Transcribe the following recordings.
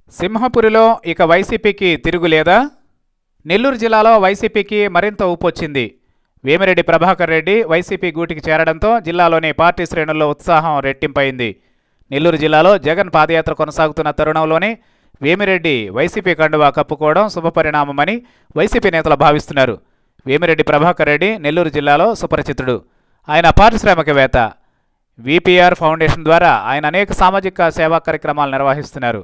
సింహపురిలో ఇక వైసీపీకి తిరుగులేదా నెల్లూరు జిల్లాలో వైసీపీకి మరింత ఊపొచ్చింది వేమిరెడ్డి ప్రభాకర్ రెడ్డి వైసీపీ గూటికి చేరడంతో జిల్లాలోని పార్టీ శ్రేణుల్లో ఉత్సాహం రెట్టింపైంది నెల్లూరు జిల్లాలో జగన్ పాదయాత్ర కొనసాగుతున్న తరుణంలోనే వేమిరెడ్డి వైసీపీ కండువా కప్పుకోవడం శుభపరిణామమని వైసీపీ నేతలు భావిస్తున్నారు వేమిరెడ్డి ప్రభాకర్ రెడ్డి నెల్లూరు జిల్లాలో సుపరిచితుడు ఆయన పారిశ్రామికవేత్త విపిఆర్ ఫౌండేషన్ ద్వారా ఆయన అనేక సామాజిక సేవా కార్యక్రమాలు నిర్వహిస్తున్నారు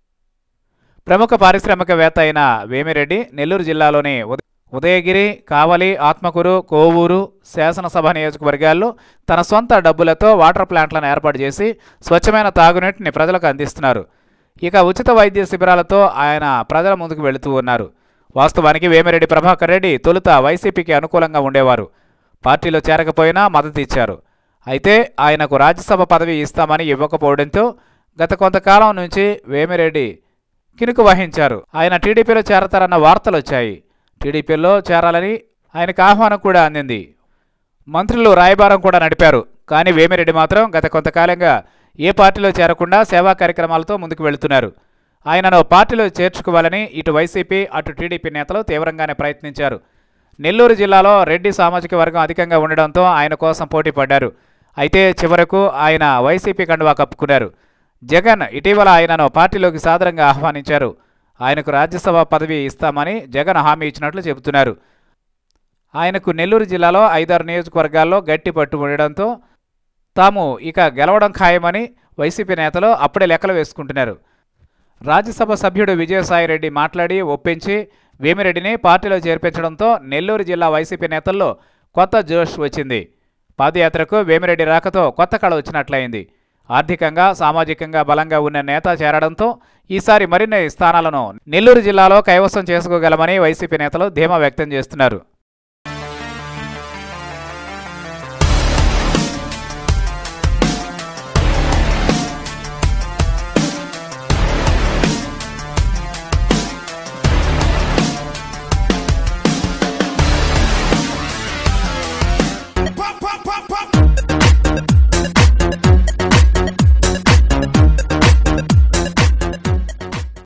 ప్రముఖ పారిశ్రామికవేత్త అయిన వేమిరెడ్డి నెల్లూరు జిల్లాలోని ఉద- ఉదయగిరి కావలి ఆత్మకూరు కోవూరు శాసనసభ నియోజకవర్గాల్లో తన సొంత డబ్బులతో వాటర్ ప్లాంట్లను ఏర్పాటు చేసి స్వచ్ఛమైన తాగునీటిని ప్రజలకు అందిస్తున్నారు ఇక ఉచిత వైద్య శిబిరాలతో ఆయన ప్రజల ముందుకు వెళుతూ ఉన్నారు వాస్తవానికి వేమిరెడ్డి ప్రభాకర్ రెడ్డి తొలుత వైసీపీకి అనుకూలంగా ఉండేవారు పార్టీలో చేరకపోయినా మద్దతు ఇచ్చారు అయితే ఆయనకు రాజ్యసభ పదవి ఇస్తామని ఇవ్వకపోవడంతో గత కొంతకాలం నుంచి వేమిరెడ్డి కినుకు వహించారు ఆయన టీడీపీలో చేరతారన్న వార్తలు వచ్చాయి టీడీపీలో చేరాలని ఆయనకు ఆహ్వానం కూడా అందింది మంత్రులు రాయబారం కూడా నడిపారు కానీ వేమిరెడ్డి మాత్రం గత కొంతకాలంగా ఏ పార్టీలో చేరకుండా సేవా కార్యక్రమాలతో ముందుకు వెళుతున్నారు ఆయనను పార్టీలో చేర్చుకోవాలని ఇటు వైసీపీ అటు టీడీపీ నేతలు తీవ్రంగానే ప్రయత్నించారు నెల్లూరు జిల్లాలో రెడ్డి సామాజిక వర్గం అధికంగా ఉండడంతో ఆయన కోసం పోటీ పడ్డారు అయితే చివరకు ఆయన వైసీపీ కండువా కప్పుకున్నారు జగన్ ఇటీవల ఆయనను పార్టీలోకి సాదరంగా ఆహ్వానించారు ఆయనకు రాజ్యసభ పదవి ఇస్తామని జగన్ హామీ ఇచ్చినట్లు చెబుతున్నారు ఆయనకు నెల్లూరు జిల్లాలో ఐదారు నియోజకవర్గాల్లో గట్టి పట్టు ఉండడంతో తాము ఇక గెలవడం ఖాయమని వైసీపీ నేతలు అప్పుడే లెక్కలు వేసుకుంటున్నారు రాజ్యసభ సభ్యుడు విజయసాయిరెడ్డి మాట్లాడి ఒప్పించి వేమిరెడ్డిని పార్టీలో చేర్పించడంతో నెల్లూరు జిల్లా వైసీపీ నేతల్లో కొత్త జోష్ వచ్చింది పాదయాత్రకు వేమిరెడ్డి రాకతో కొత్త కళ వచ్చినట్లయింది ఆర్థికంగా సామాజికంగా బలంగా ఉన్న నేత చేరడంతో ఈసారి మరిన్ని స్థానాలను నెల్లూరు జిల్లాలో కైవసం చేసుకోగలమని వైసీపీ నేతలు ధీమా వ్యక్తం చేస్తున్నారు